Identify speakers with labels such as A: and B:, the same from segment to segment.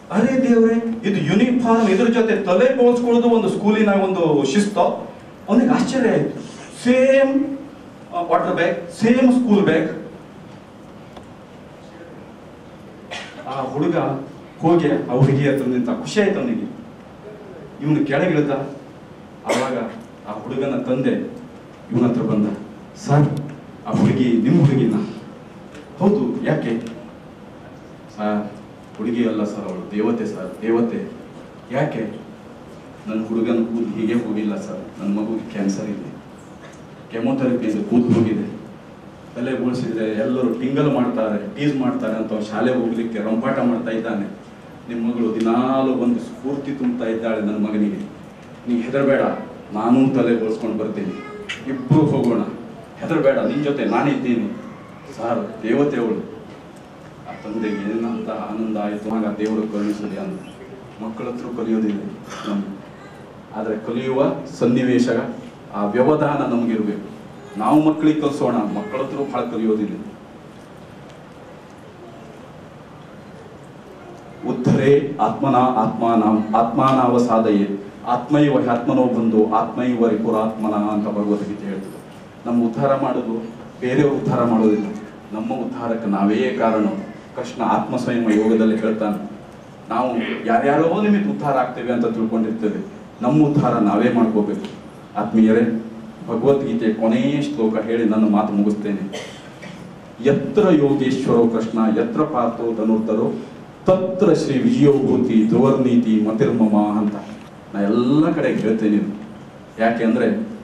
A: ಅರೆ ದೇವ್ರೆ ಇದು ಯೂನಿಫಾರ್ಮ್ ಇದ್ರ ಜೊತೆ ತಲೆ ಬೋಳ್ಸ್ಕೊಳ್ಳೋದು ಒಂದು ಸ್ಕೂಲಿನ ಒಂದು ಶಿಸ್ತು ಅವನಿಗೆ ಆಶ್ಚರ್ಯ ಆಯ್ತು same water bag same school bag ಆ ಹುಡುಗ ಹೋಗಿ ಆ ಹುಡುಗಿ ಹತ್ರ ನಿಂತ ಖುಷಿ ಆಯ್ತು ಅವನಿಗೆ ಇವನು ಕೆಳಗಿಳಿದ ಆವಾಗ ಆ ಹುಡುಗನ ತಂದೆ ಇವನ ಹತ್ರ ಬಂದ ಸರ್ ಆ ಹುಡುಗಿ ನಿಮ್ಮ ಹುಡುಗಿನ ಹೌದು ಯಾಕೆ ಸರ್ ಹುಡುಗಿ ಅಲ್ಲ ಸರ್ ಅವಳು ದೇವತೆ ಸರ್ ದೇವತೆ ಯಾಕೆ ನನ್ನ ಹುಡುಗನ ಕೂದಲು ಹೀಗೆ ಹೋಗಿಲ್ಲ ಸರ್ ನನ್ನ ಮಗುಗೆ ಕ್ಯಾನ್ಸರ್ ಇದೆ ಕೆಮೊಥೆರಪಿಯಿಂದ ಕೂದಲು ಹೋಗಿದೆ ತಲೆ ಬೋಳಿಸಿದ್ರೆ ಎಲ್ಲರೂ ಟಿಂಗಲ್ ಮಾಡ್ತಾರೆ ಟೀಸ್ ಮಾಡ್ತಾರೆ ಅಂತ ಅವ್ನು ಶಾಲೆ ಹೋಗ್ಲಿಕ್ಕೆ ರಂಪಾಟ ಮಾಡ್ತಾ ಇದ್ದಾನೆ ನಿಮ್ಮ ಮಗಳು ದಿನಾಲು ಒಂದು ಸ್ಫೂರ್ತಿ ತುಂಬ್ತಾ ಇದ್ದಾಳೆ ನನ್ನ ಮಗನಿಗೆ ನೀ ಹೆದರಬೇಡ ನಾನೂ ತಲೆ ಬೋಳ್ಸ್ಕೊಂಡು ಬರ್ತೀನಿ ಇಬ್ಬರು ಹೋಗೋಣ ಹೆದರಬೇಡ ನಿನ್ನ ಜೊತೆ ನಾನಿದ್ದೀನಿ ಸಾರ್ ದೇವತೆ ಅವಳು ಆ ತಂದೆಗೆ ಏನಂತ ಆನಂದ ಆಯಿತು ಆಗ ದೇವರು ಕರುಣಿಸಲಿ ಅಂತ ಮಕ್ಕಳ ಹತ್ರ ಕಲಿಯೋದಿಲ್ಲ ನಮ್ಗೆ ಆದರೆ ಕಲಿಯುವ ಸನ್ನಿವೇಶ ಆ ವ್ಯವಧಾನ ನಮಗಿರ್ಬೇಕು ನಾವು ಮಕ್ಕಳಿಗೆ ಕಲಿಸೋಣ ಮಕ್ಕಳ ಹತ್ರ ಬಹಳ ಕಲಿಯೋದಿಲ್ಲ ಉದ್ಧರೇ ಆತ್ಮನ ಆತ್ಮಾನಾಂ ಆತ್ಮಾನಾವ ಸಾಧಯೇ ಆತ್ಮೈವ ಆತ್ಮನೋ ಬಂದು ಆತ್ಮೈವ ರಿಪುರಾತ್ಮನ ಅಂತ ಭಗವದ್ಗೀತೆ ಹೇಳ್ತದೆ ನಮ್ಮ ಉದ್ಧಾರ ಮಾಡೋದು ಬೇರೆಯವರು ಉದ್ಧಾರ ಮಾಡೋದಿಲ್ಲ ನಮ್ಮ ಉದ್ಧಾರಕ್ಕೆ ನಾವೇ ಕಾರಣ ಕೃಷ್ಣ ಆತ್ಮ ಸಂಯಮ ಯೋಗದಲ್ಲಿ ಹೇಳ್ತಾನೆ ನಾವು ಯಾರ್ಯಾರೋ ನಿಮಿತ್ತ ಉದ್ಧಾರ ಆಗ್ತೇವೆ ಅಂತ ತಿಳ್ಕೊಂಡಿರ್ತೇವೆ ನಮ್ಮ ಉದ್ಧಾರ ನಾವೇ ಮಾಡ್ಕೋಬೇಕು ಆತ್ಮೀಯರೇ ಭಗವದ್ಗೀತೆ ಕೊನೆಯ ಶ್ಲೋಕ ಹೇಳಿ ನನ್ನ ಮಾತು ಮುಗಿಸ್ತೇನೆ ಯತ್ರ ಯೋಗೇಶ್ವರೋ ಕೃಷ್ಣ ಯತ್ರ ಪಾರ್ಥೋ ಧನುರ್ತರೋ ತತ್ರ ಶ್ರೀ ವಿಜಯೋಭೂತಿ ಧ್ರುವರ್ನೀತಿ ಮತಿರ್ಮಮ ಅಂತ ನಾ ಎಲ್ಲ ಕಡೆ ಹೇಳ್ತೇನೆ ಇದು ಯಾಕೆ ಅಂದ್ರೆ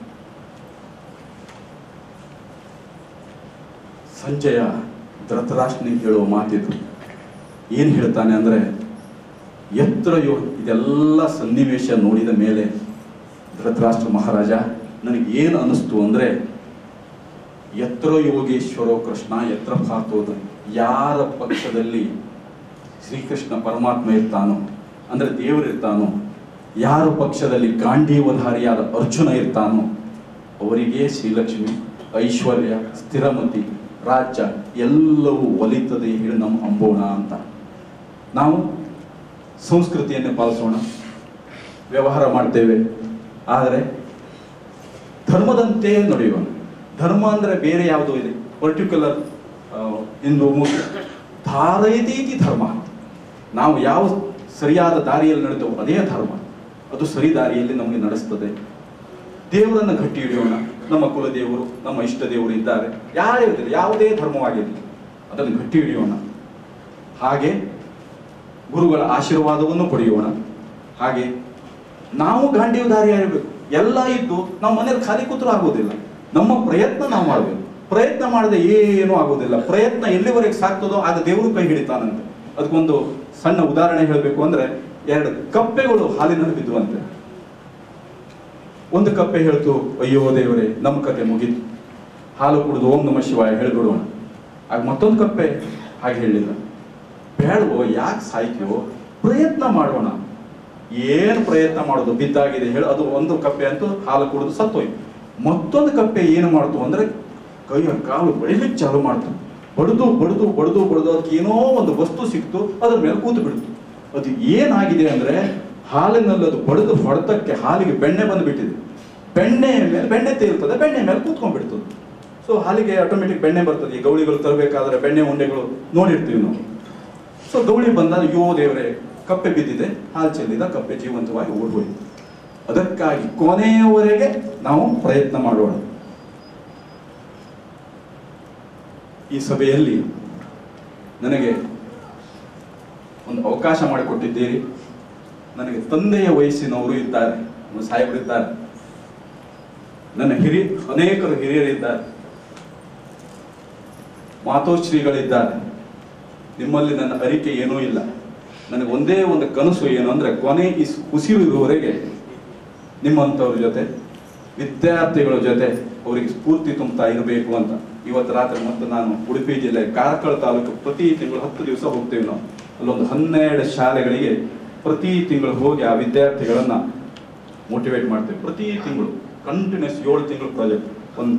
A: ಸಂಜಯ ಧೃತರಾಷ್ಟ್ರನಿಗೆ ಹೇಳುವ ಮಾತಿದು ಏನ್ ಹೇಳ್ತಾನೆ ಅಂದ್ರೆ ಯತ್ರ ಯೋ ಇದೆಲ್ಲ ಸನ್ನಿವೇಶ ನೋಡಿದ ಮೇಲೆ ಧೃತರಾಷ್ಟ್ರ ಮಹಾರಾಜ ನನಗೆ ಏನು ಅನಿಸ್ತು ಅಂದ್ರೆ ಯತ್ರ ಯೋಗೇಶ್ವರೋ ಕೃಷ್ಣ ಯತ್ರ ಪಾರ್ಥೋದ ಯಾರ ಪಕ್ಷದಲ್ಲಿ ಶ್ರೀಕೃಷ್ಣ ಪರಮಾತ್ಮ ಇರ್ತಾನೋ ಅಂದ್ರೆ ದೇವರು ಇರ್ತಾನೋ ಯಾರ ಪಕ್ಷದಲ್ಲಿ ಗಾಂಧೀವಧಾರಿಯಾದ ಅರ್ಜುನ ಇರ್ತಾನೋ ಅವರಿಗೆ ಶ್ರೀಲಕ್ಷ್ಮಿ ಐಶ್ವರ್ಯ ಸ್ಥಿರಮತಿ ರಾಜ್ಯ ಎಲ್ಲವೂ ಒಲಿತದೆ ಹೇಳಿ ನಮ್ಮ ಅಂಬೋಣ ಅಂತ ನಾವು ಸಂಸ್ಕೃತಿಯನ್ನೇ ಪಾಲಿಸೋಣ ವ್ಯವಹಾರ ಮಾಡ್ತೇವೆ ಆದರೆ ಧರ್ಮದಂತೆ ನಡೆಯೋಣ ಧರ್ಮ ಅಂದ್ರೆ ಬೇರೆ ಯಾವುದೋ ಇದೆ ಪರ್ಟಿಕ್ಯುಲರ್ ಹಿಂದೂ ಮುಸ್ಲಿಂ ಧಾರೈತೀತಿ ಧರ್ಮ ನಾವು ಯಾವ ಸರಿಯಾದ ದಾರಿಯಲ್ಲಿ ನಡೆದವು ಅದೇ ಧರ್ಮ ಅದು ಸರಿ ದಾರಿಯಲ್ಲಿ ನಮಗೆ ನಡೆಸ್ತದೆ ದೇವರನ್ನು ಗಟ್ಟಿ ಹಿಡಿಯೋಣ ನಮ್ಮ ಕುಲದೇವರು ನಮ್ಮ ಇಷ್ಟ ದೇವರು ಇದ್ದಾರೆ ಯಾರೇ ಇರಲಿ ಯಾವುದೇ ಧರ್ಮವಾಗಿರಲಿ ಅದನ್ನು ಗಟ್ಟಿ ಹಿಡಿಯೋಣ ಹಾಗೆ ಗುರುಗಳ ಆಶೀರ್ವಾದವನ್ನು ಪಡೆಯೋಣ ಹಾಗೆ ನಾವು ಗಾಂಡೀವಧಾರಿಯಾಗಿರ್ಬೇಕು ಎಲ್ಲ ಇದ್ದು ನಾವು ಮನೇಲಿ ಖಾಲಿ ಕೂತ್ರು ಆಗೋದಿಲ್ಲ ನಮ್ಮ ಪ್ರಯತ್ನ ನಾವು ಮಾಡಬೇಕು ಪ್ರಯತ್ನ ಮಾಡದೆ ಏನೂ ಆಗೋದಿಲ್ಲ ಪ್ರಯತ್ನ ಎಲ್ಲಿವರೆಗೆ ಸಾಕ್ತದೋ ಆಗ ದೇವರು ಕೈ ಹಿಡಿತಾನಂತೆ ಅದಕ್ಕೊಂದು ಸಣ್ಣ ಉದಾಹರಣೆ ಹೇಳಬೇಕು ಅಂದ್ರೆ ಎರಡು ಕಪ್ಪೆಗಳು ಹಾಲಿನಲ್ಲಿ ಬಿದ್ದುವಂತೆ ಒಂದು ಕಪ್ಪೆ ಹೇಳ್ತು ಅಯ್ಯೋ ದೇವರೇ ನಮ್ಮ ಕತೆ ಮುಗೀತು ಹಾಲು ಕುಡಿದು ಓಂ ನಮ ಶಿವಾಯ ಹೇಳ್ಬಿಡೋಣ ಆಗ ಮತ್ತೊಂದು ಕಪ್ಪೆ ಹಾಗೆ ಹೇಳಿಲ್ಲ ಬೇಡವೋ ಯಾಕೆ ಸಾಯ್ತೀವೋ ಪ್ರಯತ್ನ ಮಾಡೋಣ ಏನು ಪ್ರಯತ್ನ ಮಾಡೋದು ಬಿದ್ದಾಗಿದೆ ಹೇಳಿ ಅದು ಒಂದು ಕಪ್ಪೆ ಅಂತೂ ಹಾಲು ಕುಡಿದು ಸತ್ತೋಯ್ತು ಮತ್ತೊಂದು ಕಪ್ಪೆ ಏನು ಮಾಡ್ತು ಅಂದ್ರೆ ಕೈಯ ಕಾಲು ಬೆಳಿಲಿಕ್ಕೆ ಚಾಲು ಮಾಡ್ತು ಬಡ್ದು ಬಡ್ದು ಬಡ್ದು ಬಡ್ದು ಅದಕ್ಕೆ ಏನೋ ಒಂದು ವಸ್ತು ಸಿಕ್ತು ಅದ್ರ ಮೇಲೆ ಕೂತು ಬಿಡ್ತು ಅದು ಏನಾಗಿದೆ ಅಂದ್ರೆ ಹಾಲಿನಲ್ಲಿ ಅದು ಬಡಿದು ಹೊಡೆತಕ್ಕೆ ಹಾಲಿಗೆ ಬೆಣ್ಣೆ ಬಂದ್ಬಿಟ್ಟಿದೆ ಬೆಣ್ಣೆ ಮೇಲೆ ಬೆಣ್ಣೆ ತೇಲ್ತದೆ ಬೆಣ್ಣೆ ಮೇಲೆ ಕೂತ್ಕೊಂಡ್ಬಿಡ್ತದೆ ಸೊ ಹಾಲಿಗೆ ಆಟೋಮೆಟಿಕ್ ಬೆಣ್ಣೆ ಬರ್ತದೆ ಈ ಗೌಳಿಗಳು ತರಬೇಕಾದ್ರೆ ಬೆಣ್ಣೆ ಉಂಡೆಗಳು ನೋಡಿರ್ತೀವಿ ನಾವು ಸೊ ಗೌಳಿ ಬಂದಾಗ ಅಯ್ಯೋ ದೇವರೇ ಕಪ್ಪೆ ಬಿದ್ದಿದೆ ಹಾಲು ಚೆಲ್ಲಿದ ಕಪ್ಪೆ ಜೀವಂತವಾಗಿ ಓಡ್ಹೋಯ್ತು ಅದಕ್ಕಾಗಿ ಕೊನೆಯವರೆಗೆ ನಾವು ಪ್ರಯತ್ನ ಮಾಡೋಣ ಈ ಸಭೆಯಲ್ಲಿ ನನಗೆ ಒಂದು ಅವಕಾಶ ಮಾಡಿಕೊಟ್ಟಿದ್ದೀರಿ ನನಗೆ ತಂದೆಯ ವಯಸ್ಸಿನವರು ಇದ್ದಾರೆ ನಮ್ಮ ಸಾಹೇಬರು ಇದ್ದಾರೆ ನನ್ನ ಹಿರಿ ಅನೇಕರು ಹಿರಿಯರಿದ್ದಾರೆ ಮಾತೋಶ್ರೀಗಳಿದ್ದಾರೆ ನಿಮ್ಮಲ್ಲಿ ನನ್ನ ಅರಿಕೆ ಏನೂ ಇಲ್ಲ ನನಗೆ ಒಂದೇ ಒಂದು ಕನಸು ಏನು ಅಂದ್ರೆ ಕೊನೆ ಈ ಉಸಿರು ಇರುವವರೆಗೆ ನಿಮ್ಮಂಥವ್ರ ಜೊತೆ ವಿದ್ಯಾರ್ಥಿಗಳ ಜೊತೆ ಅವರಿಗೆ ಸ್ಫೂರ್ತಿ ತುಂಬುತ್ತಾ ಇರಬೇಕು ಅಂತ ಇವತ್ತು ರಾತ್ರಿ ಮತ್ತು ನಾನು ಉಡುಪಿ ಜಿಲ್ಲೆ ಕಾರ್ಕಳ ತಾಲೂಕು ಪ್ರತಿ ತಿಂಗಳು ಹತ್ತು ದಿವಸ ಹೋಗ್ತೇವೆ ನಾವು ಅಲ್ಲೊಂದು ಹನ್ನೆರಡು ಶಾಲೆಗಳಿಗೆ ಪ್ರತಿ ತಿಂಗಳು ಹೋಗಿ ಆ ವಿದ್ಯಾರ್ಥಿಗಳನ್ನ ಮೋಟಿವೇಟ್ ಮಾಡ್ತೇವೆ ಪ್ರತಿ ತಿಂಗಳು ಕಂಟಿನ್ಯೂಸ್ ಏಳು ತಿಂಗಳು ಪ್ರಾಜೆಕ್ಟ್ ಒಂದು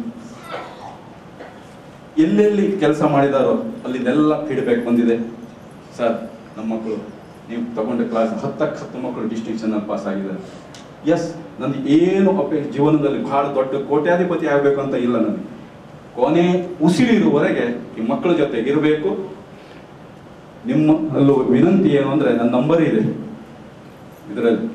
A: ಎಲ್ಲೆಲ್ಲಿ ಕೆಲಸ ಮಾಡಿದಾರೋ ಅಲ್ಲಿಂದೆಲ್ಲ ಫೀಡ್ಬ್ಯಾಕ್ ಬಂದಿದೆ ಸರ್ ನಮ್ಮ ಮಕ್ಕಳು ನೀವು ತಗೊಂಡ ಕ್ಲಾಸ್ ಹತ್ತಕ್ಕೆ ಹತ್ತು ಮಕ್ಕಳು ಡಿಸ್ಟಿಂಕ್ಷನ್ ಪಾಸ್ ಆಗಿದ್ದಾರೆ ಎಸ್ ನಂದು ಏನು ಅಪೇಕ್ಷೆ ಜೀವನದಲ್ಲಿ ಬಹಳ ದೊಡ್ಡ ಕೋಟ್ಯಾಧಿಪತಿ ಆಗಬೇಕು ಅಂತ ಇಲ್ಲ ನನಗೆ ಕೊನೆ ಉಸಿರಿರುವವರೆಗೆ ಈ ಮಕ್ಕಳ ಜೊತೆ ಇರಬೇಕು ನಿಮ್ಮ ಅಲ್ಲೂ ವಿನಂತಿ ಏನು ಅಂದ್ರೆ ನನ್ನ ನಂಬರ್ ಇದೆ ಇದರಲ್ಲಿ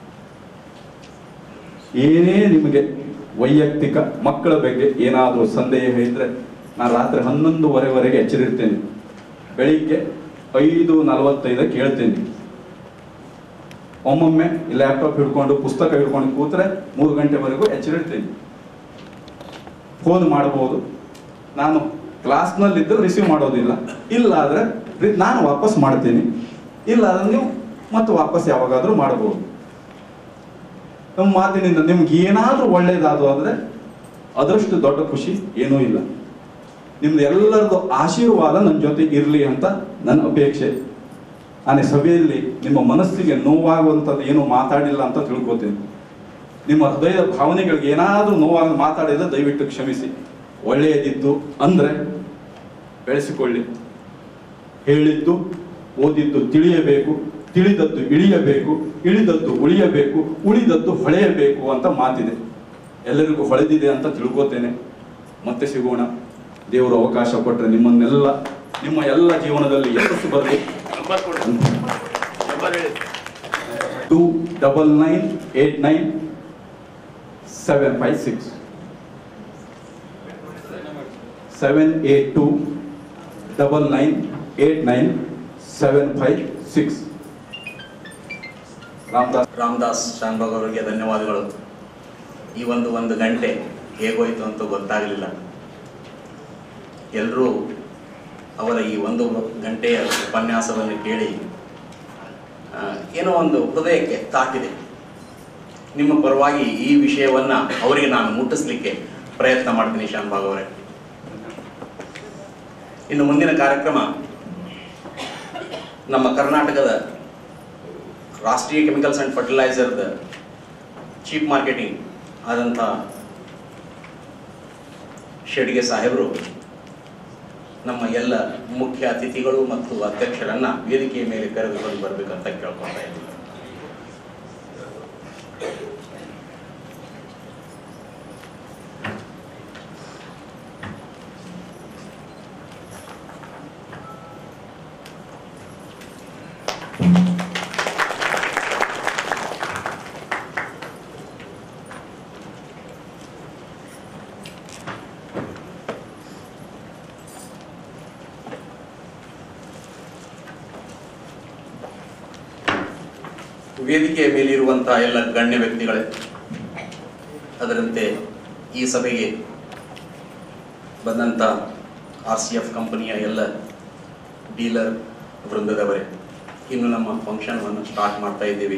A: ಏನೇ ನಿಮಗೆ ವೈಯಕ್ತಿಕ ಮಕ್ಕಳ ಬಗ್ಗೆ ಏನಾದರೂ ಸಂದೇಹ ಇದ್ರೆ ನಾನು ರಾತ್ರಿ ಹನ್ನೊಂದುವರೆವರೆಗೆ ಎಚ್ಚರಿರ್ತೇನೆ ಬೆಳಿಗ್ಗೆ ಐದು ನಲವತ್ತೈದಕ್ಕೆ ಹೇಳ್ತೇನೆ ಒಮ್ಮೊಮ್ಮೆ ಈ ಲ್ಯಾಪ್ಟಾಪ್ ಹಿಡ್ಕೊಂಡು ಪುಸ್ತಕ ಹಿಡ್ಕೊಂಡು ಕೂತ್ರೆ ಮೂರು ಗಂಟೆವರೆಗೂ ಎಚ್ಚರಿರ್ತೇನೆ ಫೋನ್ ಮಾಡಬಹುದು ನಾನು ಕ್ಲಾಸ್ನಲ್ಲಿದ್ದರೆ ರಿಸೀವ್ ಮಾಡೋದಿಲ್ಲ ಇಲ್ಲ ಆದರೆ ನಾನು ವಾಪಸ್ ಮಾಡ್ತೀನಿ ಇಲ್ಲ ಅಂದ್ರೆ ನೀವು ಮತ್ತೆ ವಾಪಸ್ ಯಾವಾಗಾದರೂ ಮಾಡಬಹುದು ನಮ್ಮ ಮಾತಿನಿಂದ ನಿಮ್ಗೆ ಏನಾದರೂ ಒಳ್ಳೇದಾದ್ರು ಅಂದ್ರೆ ಅದರಷ್ಟು ದೊಡ್ಡ ಖುಷಿ ಏನೂ ಇಲ್ಲ ನಿಮ್ದು ಎಲ್ಲರದ್ದು ಆಶೀರ್ವಾದ ನನ್ನ ಜೊತೆ ಇರಲಿ ಅಂತ ನನ್ನ ಅಪೇಕ್ಷೆ ನಾನು ಈ ಸಭೆಯಲ್ಲಿ ನಿಮ್ಮ ಮನಸ್ಸಿಗೆ ನೋವಾಗುವಂಥದ್ದು ಏನೂ ಮಾತಾಡಿಲ್ಲ ಅಂತ ತಿಳ್ಕೊತೀನಿ ನಿಮ್ಮ ಹೃದಯದ ಭಾವನೆಗಳಿಗೆ ಏನಾದರೂ ನೋವಾಗಿ ಮಾತಾಡಿದ್ರೆ ದಯವಿಟ್ಟು ಕ್ಷಮಿಸಿ ಒಳ್ಳೆಯದಿದ್ದು ಅಂದ್ರೆ ಬೆಳೆಸಿಕೊಳ್ಳಿ ಹೇಳಿದ್ದು ಓದಿದ್ದು ತಿಳಿಯಬೇಕು ತಿಳಿದದ್ದು ಇಳಿಯಬೇಕು ಇಳಿದದ್ದು ಉಳಿಯಬೇಕು ಉಳಿದದ್ದು ಹೊಳೆಯಬೇಕು ಅಂತ ಮಾತಿದೆ ಎಲ್ಲರಿಗೂ ಹೊಳೆದಿದೆ ಅಂತ ತಿಳ್ಕೊತೇನೆ ಮತ್ತೆ ಸಿಗೋಣ ದೇವರು ಅವಕಾಶ ಕೊಟ್ಟರೆ ನಿಮ್ಮನ್ನೆಲ್ಲ ನಿಮ್ಮ ಎಲ್ಲ ಜೀವನದಲ್ಲಿ ಯಶಸ್ಸು ಬರಲಿ
B: ನಂಬರ್ ಕೊಡಿ ನಂಬರ್ ಹೇಳಿ
A: two double nine eight nine seven five six seven eight two double nine eight nine seven five six Ramadas
B: Ramadas Shanbhag ಅವರಿಗೆ ಧನ್ಯವಾದಗಳು ಈ ಒಂದು ಒಂದು ಗಂಟೆ ಹೇಗೋಯ್ತು ಅಂತ ಗೊತ್ತಾಗಲಿಲ್ಲ ಎಲ್ಲರೂ ಅವರ ಈ ಒಂದು ಗಂಟೆಯ ಉಪನ್ಯಾಸವನ್ನು ಕೇಳಿ ಆ, ಏನೋ ಒಂದು ಹೃದಯಕ್ಕೆ ತಾಕಿದೆ ನಿಮ್ಮ ಪರವಾಗಿ ಈ ವಿಷಯವನ್ನ ಅವರಿಗೆ ನಾನು ಮುಟ್ಟಿಸ್ಲಿಕ್ಕೆ ಪ್ರಯತ್ನ ಮಾಡ್ತೀನಿ ಶಾನ್ಭಾಗ್ ಅವರೇ ಇನ್ನು ಮುಂದಿನ ಕಾರ್ಯಕ್ರಮ ನಮ್ಮ ಕರ್ನಾಟಕದ ರಾಷ್ಟ್ರೀಯ ಕೆಮಿಕಲ್ಸ್ ಆ್ಯಂಡ್ ಫರ್ಟಿಲೈಸರ್ದ ಚೀಪ್ ಮಾರ್ಕೆಟಿಂಗ್ ಆದಂಥ ಶೆಡ್ಗೆ ಸಾಹೇಬರು ನಮ್ಮ ಎಲ್ಲ ಮುಖ್ಯ ಅತಿಥಿಗಳು ಮತ್ತು ಅಧ್ಯಕ್ಷರನ್ನ ವೇದಿಕೆಯ ಮೇಲೆ ಕರೆದುಕೊಂಡು ಬರಬೇಕಂತ ಕೇಳ್ಕೊತಾ ಇದ್ದೀನಿ ವೇದಿಕೆಯ ಮೇಲಿರುವಂತಹ ಎಲ್ಲ ಗಣ್ಯ ವ್ಯಕ್ತಿಗಳೇ ಅದರಂತೆ ಈ ಸಭೆಗೆ ಬಂದಂಥ ಆರ್ ಸಿ ಎಫ್ ಕಂಪನಿಯ ಎಲ್ಲ ಡೀಲರ್ ವೃಂದದವರೇ ಇನ್ನು ನಮ್ಮ ಫಂಕ್ಷನ್ವನ್ನು ಸ್ಟಾರ್ಟ್ ಮಾಡ್ತಾ ಇದ್ದೀವಿ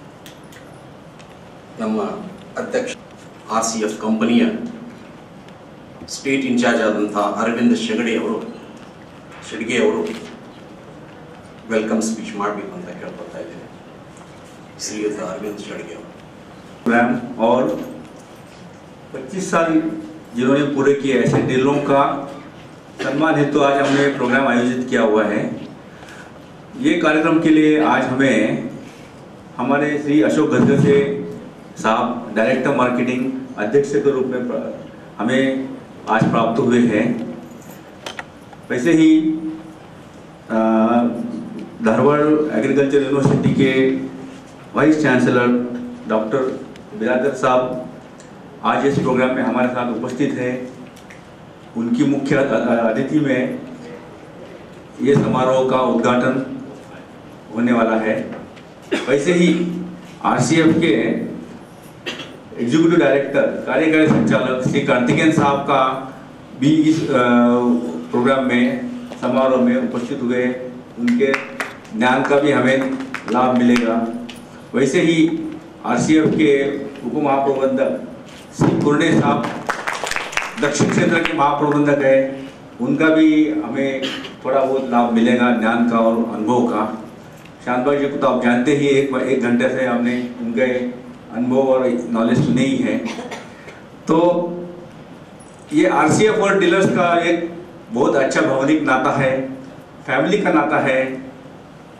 B: ನಮ್ಮ ಅಧ್ಯಕ್ಷ ಆರ್ ಸಿ ಎಫ್ ಕಂಪನಿಯ ಸ್ಟೇಟ್ ಇನ್ಚಾರ್ಜ್ ಆದಂಥ ಅರವಿಂದ್ ಶೆಗಡೆ ಅವರು ಶೆಡ್ಗೆ ಅವರು ವೆಲ್ಕಮ್ ಸ್ಪೀಚ್ ಮಾಡಬೇಕು ಅಂತ ಕೇಳ್ಕೊತಾ ಇದ್ದೀನಿ ಶ್ರೀಯುತ ಅರವಿಂದ್ ಶೆಡ್ಗೆ ಅವರು
C: प्रोग्राम और 25 साल जिन्होंने पूरे किए ऐसे डीलरों का सम्मान हेतु आज हमने प्रोग्राम आयोजित किया हुआ है ये कार्यक्रम के लिए आज हमें हमारे श्री अशोक गदगर से साहब डायरेक्टर मार्केटिंग अध्यक्ष के रूप में प्र- हमें आज प्राप्त हुए हैं वैसे ही अ, धारवाड़ एग्रीकल्चर यूनिवर्सिटी के वाइस चांसलर डॉक्टर बिरादर साहब आज इस प्रोग्राम में हमारे साथ उपस्थित हैं उनकी मुख्य अ- अ- अतिथि में ये समारोह का उद्घाटन होने वाला है वैसे ही आरसीएफ के एग्जीक्यूटिव डायरेक्टर कार्यकारी संचालक श्री कार्तिकेयन साहब का भी इस अ, प्रोग्राम में समारोह में उपस्थित हुए उनके ज्ञान का भी हमें लाभ मिलेगा वैसे ही आरसीएफ के उप महाप्रबंधक श्री कुरडे साहब दक्षिण क्षेत्र के महाप्रबंधक है उनका भी हमें थोड़ा बहुत लाभ मिलेगा ज्ञान का और अनुभव का शानभाई जी को तो आप जानते ही एक एक घंटे से हमने उनके अनुभव और नॉलेज सुने ही है तो ये आरसीएफ और डीलर्स का एक बहुत अच्छा भावनिक नाता है फैमिली का नाता है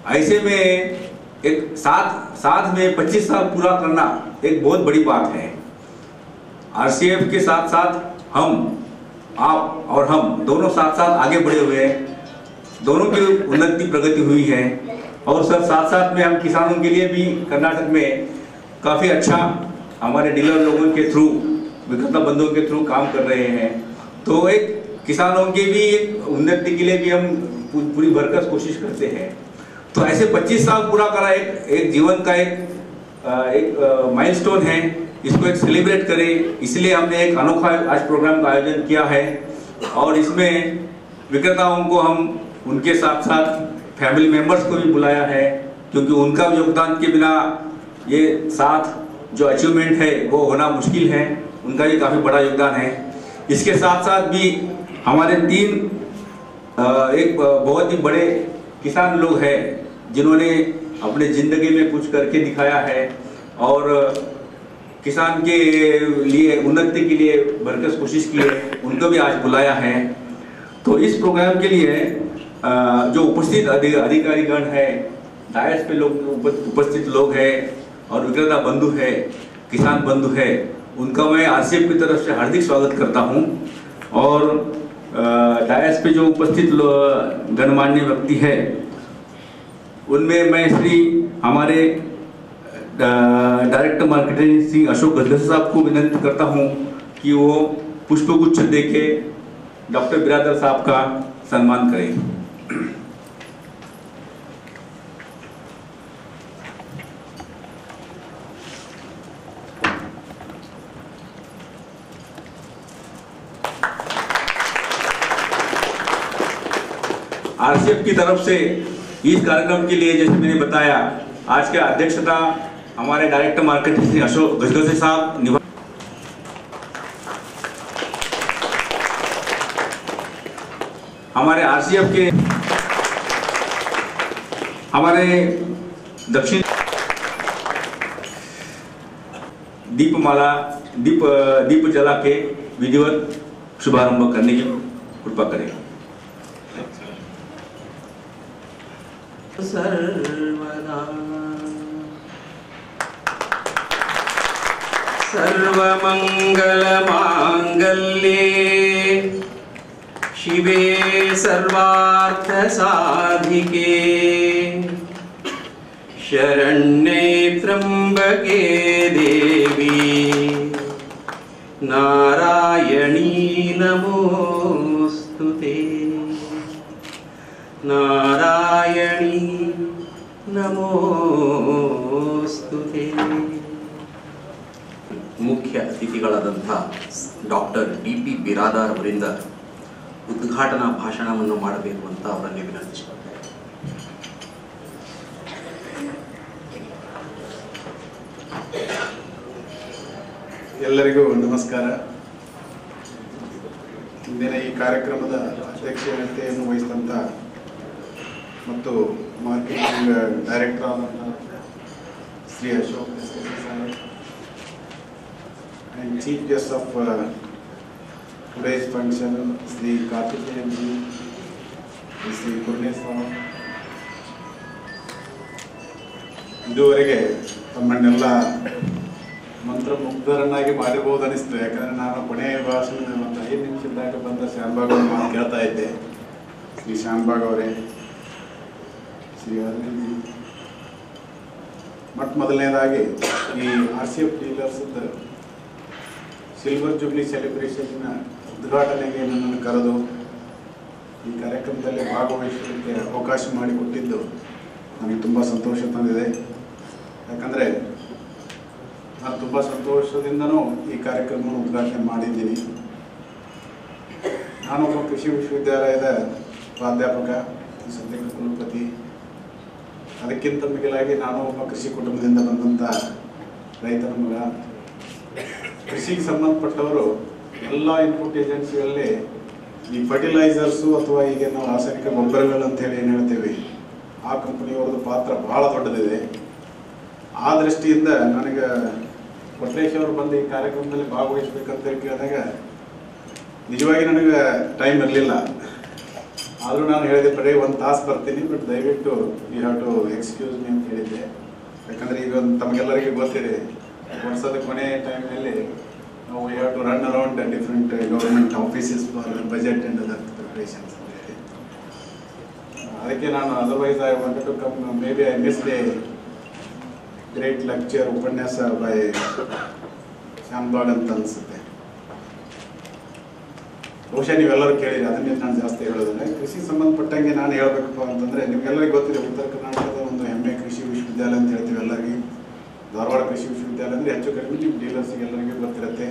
C: ऐसे में एक साथ साथ में 25 साल पूरा करना एक बहुत बड़ी बात है आरसीएफ के साथ साथ हम आप और हम दोनों साथ साथ आगे बढ़े हुए हैं दोनों की उन्नति प्रगति हुई है और सर साथ साथ में हम किसानों के लिए भी कर्नाटक में काफ़ी अच्छा हमारे डीलर लोगों के थ्रू विक्रेता बंधुओं के थ्रू काम कर रहे हैं तो एक किसानों की भी एक उन्नति के लिए भी हम पू- पूरी भरकस कोशिश करते हैं तो ऐसे 25 साल पूरा करा एक एक जीवन का एक अ, एक माइलस्टोन है इसको एक सेलिब्रेट करें इसलिए हमने एक अनोखा आज प्रोग्राम का आयोजन किया है और इसमें विक्रेताओं को हम उनके साथ साथ फैमिली मेंबर्स को भी बुलाया है क्योंकि उनका योगदान के बिना ये साथ जो अचीवमेंट है वो होना मुश्किल है उनका भी काफ़ी बड़ा योगदान है इसके साथ साथ भी हमारे तीन अ, एक अ, बहुत ही बड़े किसान लोग हैं जिन्होंने अपने ज़िंदगी में कुछ करके दिखाया है और किसान के लिए उन्नति के लिए भरकस कोशिश की है उनको भी आज बुलाया है तो इस प्रोग्राम के लिए अ, जो उपस्थित अधि, अधिकारीगण है डायस पे लोग उप, उपस्थित लोग हैं और विक्रेता बंधु है किसान बंधु है उनका मैं आरसीएफ की तरफ से हार्दिक स्वागत करता हूं और अ, डायस पे जो उपस्थित लो- गणमान्य व्यक्ति है उनमें मैं श्री हमारे अ, डायरेक्टर मार्केटिंग श्री अशोक गदगस साहब को विनंती करता हूं कि वो पुष्पगुच्छ देके डॉक्टर बिरादर साहब का सम्मान करें आरसीएफ की तरफ से इस कार्यक्रम के लिए जैसे मैंने बताया आज के अध्यक्षता हमारे डायरेक्टर मार्केटिंग श्री अशोक गजगजे साहब निभा हमारे आरसीएफ के हमारे दक्षिण दीपमाला दीप दीप जला के विधिवत शुभारंभ करने की कृपा करें
B: सर्वदा सर्वमङ्गलमाङ्गल्ये शिवे सर्वार्थसाधिके शरण्ये त्र्यम्बके देवी नारायणी नमोऽस्तु ते ನಾರಾಯಣಿ ನಮೋಸ್ತು ಮುಖ್ಯ ಅತಿಥಿಗಳಾದಂಥ ಡಾಕ್ಟರ್ ಡಿ ಪಿ ಬಿರಾದಾರ್ ಅವರಿಂದ ಉದ್ಘಾಟನಾ ಭಾಷಣವನ್ನು ಮಾಡಬೇಕು ಅಂತ ಅವರಲ್ಲಿ ವಿನಂತಿಸಿಕೊಳ್ತೇನೆ
D: ಎಲ್ಲರಿಗೂ ನಮಸ್ಕಾರ ಇಂದಿನ ಈ ಕಾರ್ಯಕ್ರಮದ ಅಧ್ಯಕ್ಷತೆಯನ್ನು ವಹಿಸಿದಂಥ ಮತ್ತು ಮಾರ್ಕೆಟಿಂಗ್ ಡೈರೆಕ್ಟರ್ ಆದಂಥ Shri Ashok and chief guest of today's function Shri Karthikeyan ji Shri Purneshwara ಇದುವರೆಗೆ ತಮ್ಮನ್ನೆಲ್ಲ ಮಂತ್ರಮುಗ್ಧರನ್ನಾಗಿ ಮಾಡಿರ್ಬೋದು ಅನಿಸ್ತು ಯಾಕಂದ್ರೆ ನಾನು ಕೊನೆಯ ಭಾಷಣ ಒಂದು ಐದು ನಿಮಿಷದಾಗ ಬಂದ ಶ್ಯಾನ್ಬಾಗ್ ಅವ್ರ ಮಾತು ಕೇಳ್ತಾ ಇದ್ದೆ ಶ್ರೀ ಶ್ಯಾನ್ಬಾಗ್ ಅವರೇ ಶ್ರೀ ಅರವಿಂದ್ ಜಿ ಮೊಟ್ಟ ಮೊದಲನೇದಾಗಿ ಈ ಆರ್ ಸಿ ಎಫ್ ಡೀಲರ್ಸ್ದ ಸಿಲ್ವರ್ ಜೂಬ್ಲಿ ಸೆಲೆಬ್ರೇಷನ್ನ ಉದ್ಘಾಟನೆಗೆ ನನ್ನನ್ನು ಕರೆದು ಈ ಕಾರ್ಯಕ್ರಮದಲ್ಲಿ ಭಾಗವಹಿಸಲಿಕ್ಕೆ ಅವಕಾಶ ಮಾಡಿಕೊಟ್ಟಿದ್ದು ನನಗೆ ತುಂಬ ಸಂತೋಷ ತಂದಿದೆ ಯಾಕಂದರೆ ನಾನು ತುಂಬ ಸಂತೋಷದಿಂದನೂ ಈ ಕಾರ್ಯಕ್ರಮವನ್ನು ಉದ್ಘಾಟನೆ ಮಾಡಿದ್ದೀನಿ ನಾನೊಬ್ಬ ಕೃಷಿ ವಿಶ್ವವಿದ್ಯಾಲಯದ ಪ್ರಾಧ್ಯಾಪಕ ಸದ್ಯಕ್ಕೆ ಕುಲಪತಿ ಅದಕ್ಕಿಂತ ಮಿಗಿಲಾಗಿ ನಾನು ಒಬ್ಬ ಕೃಷಿ ಕುಟುಂಬದಿಂದ ಬಂದಂಥ ರೈತನ ಮಗ ಕೃಷಿಗೆ ಸಂಬಂಧಪಟ್ಟವರು ಎಲ್ಲ ಇನ್ಪುಟ್ ಏಜೆನ್ಸಿಗಳಲ್ಲಿ ಈ ಫರ್ಟಿಲೈಸರ್ಸು ಅಥವಾ ಈಗ ನಾವು ರಾಸಾಯನಿಕ ಗೊಬ್ಬರಗಳು ಅಂತ ಹೇಳಿ ಏನು ಹೇಳ್ತೀವಿ ಆ ಕಂಪನಿಯವ್ರದ್ದು ಪಾತ್ರ ಬಹಳ ದೊಡ್ಡದಿದೆ ಆ ದೃಷ್ಟಿಯಿಂದ ನನಗೆ ಕೊಟ್ರೇಶ್ ಅವರು ಬಂದು ಈ ಕಾರ್ಯಕ್ರಮದಲ್ಲಿ ಭಾಗವಹಿಸ್ಬೇಕಂತ ಹೇಳಿ ಕೇಳಿದಾಗ ನಿಜವಾಗಿ ನನಗೆ ಟೈಮ್ ಇರಲಿಲ್ಲ ಆದರೂ ನಾನು ಹೇಳಿದೆ ಬರೀ ಒಂದು ತಾಸು ಬರ್ತೀನಿ ಬಟ್ ದಯವಿಟ್ಟು you have to excuse me ಅಂತ ಹೇಳಿದ್ದೆ ಯಾಕಂದರೆ ಈಗ ಒಂದು ತಮಗೆಲ್ಲರಿಗೂ ಗೊತ್ತಿದೆ ವರ್ಷದ ಕೊನೆ ಟೈಮ್ನಲ್ಲಿ ನಾವು you have to run around different government offices for budget and other preparations ಅಂತ ಹೇಳಿ ಅದಕ್ಕೆ ನಾನು otherwise I wanted to come maybe I miss the great lecture ಉಪನ್ಯಾಸ ಬೈ ಶ್ಯಾನ್ಬಾಗ್ ಅಂತ ಅನಿಸುತ್ತೆ ಬಹುಶಃ ನೀವೆಲ್ಲರೂ ಕೇಳಿರಿ ಅದನ್ನೇ ನಾನು ಜಾಸ್ತಿ ಹೇಳೋದಿಲ್ಲ ಕೃಷಿ ಸಂಬಂಧಪಟ್ಟಂಗೆ ನಾನು ಹೇಳಬೇಕಪ್ಪ ಅಂತಂದರೆ ನಿಮ್ಗೆಲ್ಲರಿಗೂ ಗೊತ್ತಿದೆ ಉತ್ತರ ಕರ್ನಾಟಕದ ಒಂದು ಹೆಮ್ಮೆ ಕೃಷಿ ವಿಶ್ವವಿದ್ಯಾಲಯ ಅಂತ ಹೇಳ್ತೀವಿ ಎಲ್ಲರಿಗೆ ಧಾರವಾಡ ಕೃಷಿ ವಿಶ್ವವಿದ್ಯಾಲಯ ಅಂದರೆ ಹೆಚ್ಚು ಕಡಿಮೆ ನಿಮ್ಮ ಡೀಲರ್ಸ್ಗೆ ಎಲ್ಲರಿಗೂ ಗೊತ್ತಿರುತ್ತೆ